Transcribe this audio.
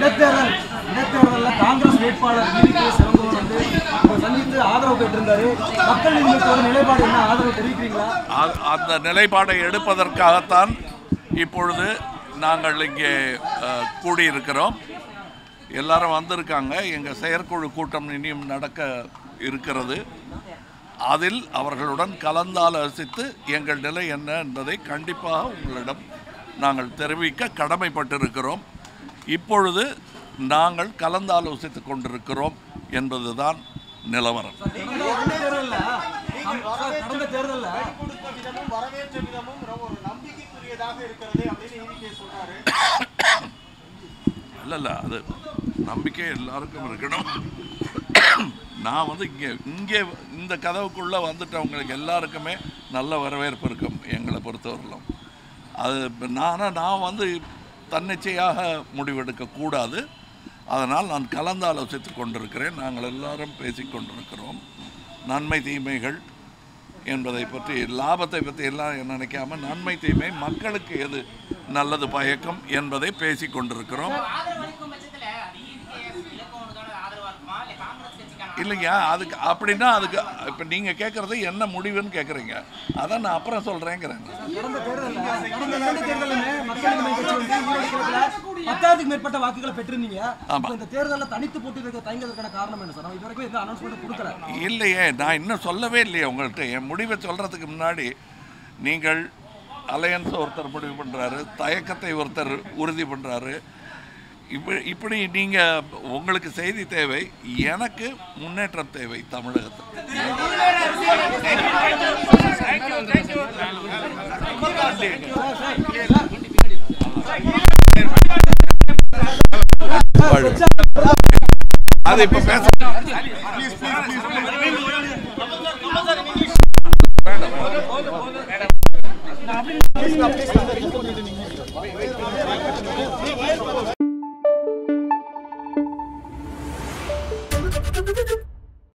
இடைத்தேர்தல் இடைத்தேர்தலில் காங்கிரஸ் வேட்பாளர் ஈவிகே சிறந்தவர் வந்து உங்களை சந்தித்து ஆதரவு பெற்றிருந்தாரு மக்கள் நீதி மய்யத்தோட நிலைப்பாடு என்ன ஆதரவு தெரிவிக்கிறீங்களா அ- அந்த நிலைப்பாடை எடுப்பதற்காகத்தான் இப்பொழுது நாங்கள் இங்கே அஹ், கூடியிருக்கிறோம் எல்லாரும் வந்திருக்காங்க எங்கள் செயற்குழு கூட்டம் இனியும் நடக்க இருக்கிறது அதில் அவர்களுடன் கலந்தாலோசித்து எங்கள் நிலை என்ன என்பதை கண்டிப்பாக உங்களிடம் நாங்கள் தெரிவிக்க கடமைப்பட்டிருக்கிறோம் இப்பொழுது நாங்கள் கலந்தாலோசித்து கொண்டிருக்கிறோம் என்பதுதான் நிலவரம் கடந்த தேர்தலில் கடந்த தேர்தலில் கொடுத்த விதமும் வரவேற்ற விதமும் ரொம்ப ஒரு நம்பிக்கைக்குரியதாக இருக்கிறது அப்படின்னு ஈவிகே சொல்றாரு இல்ல இல்ல அது நம்பிக்கை எல்லாருக்கும் இருக்கணும் நான் வந்து இங்கே இங்கே இந்த கதவுக்குள்ளே வந்துட்டவங்களுக்கு எல்லாருக்குமே நல்ல வரவேற்பு இருக்கும் எங்களை பொறுத்தவரையிலும் அது இப்ப நானா நான் வந்து தன்னிச்சையாக முடிவெடுக்க கூடாது அதனால் நான் கலந்து ஆலோசித்து கொண்டிருக்கிறேன் நாங்கள் எல்லாரும் பேசிக் கொண்டிருக்கிறோம் நன்மை தீமைகள் என்பதை பற்றி லாபத்தை பற்றி எல்லாம் நினைக்காம நன்மை தீமை மக்களுக்கு எது நல்லது பயக்கும் என்பதை பேசிக் கொண்டிருக்கிறோம் ஆதரவு அளிக்கும் பட்சத்துல அது EVKS இலக்கோனுக்கான ஆதரவா இருக்குமா இல்ல காங்கிரஸ் கட்சிக்கான இல்லைங்க அதுக்கு அப்படின்னா அதுக்கு இப்போ நீங்கள் கேட்குறது என்ன முடிவுன்னு கேட்குறீங்க அதான் நான் அப்புறம் சொல்கிறேங்கிறேன் கடந்த தேர்தலில் கடந்த இரண்டு தேர்தலுமே மக்கள் நீதி மய்ய கட்சி வந்து ஈரோடு கிழக்குல பத்தாயிரத்துக்கு மேற்பட்ட வாக்குகளை பெற்றிருந்தீங்க இப்போ இந்த தேர்தலில் தனித்து போட்டியிருக்க தயங்குவதற்கான காரணம் என்ன சார் நம்ம இது வரைக்கும் எந்த அனௌன்ஸ்மெண்ட் கொடுக்கல இல்லையே நான் இன்னும் சொல்லவே இல்லையே உங்கள்கிட்ட என் முடிவை சொல்கிறதுக்கு முன்னாடி நீங்கள் அலையன்ஸ் ஒருத்தர் முடிவு பண்ணுறாரு தயக்கத்தை ஒருத்தர் உறுதி பண்ணுறாரு இப்படி இப்படி நீங்கள் உங்களுக்கு செய்தி தேவை எனக்கு முன்னேற்றம் தேவை தமிழகத்தில் அது இப்போ பேச Please, please.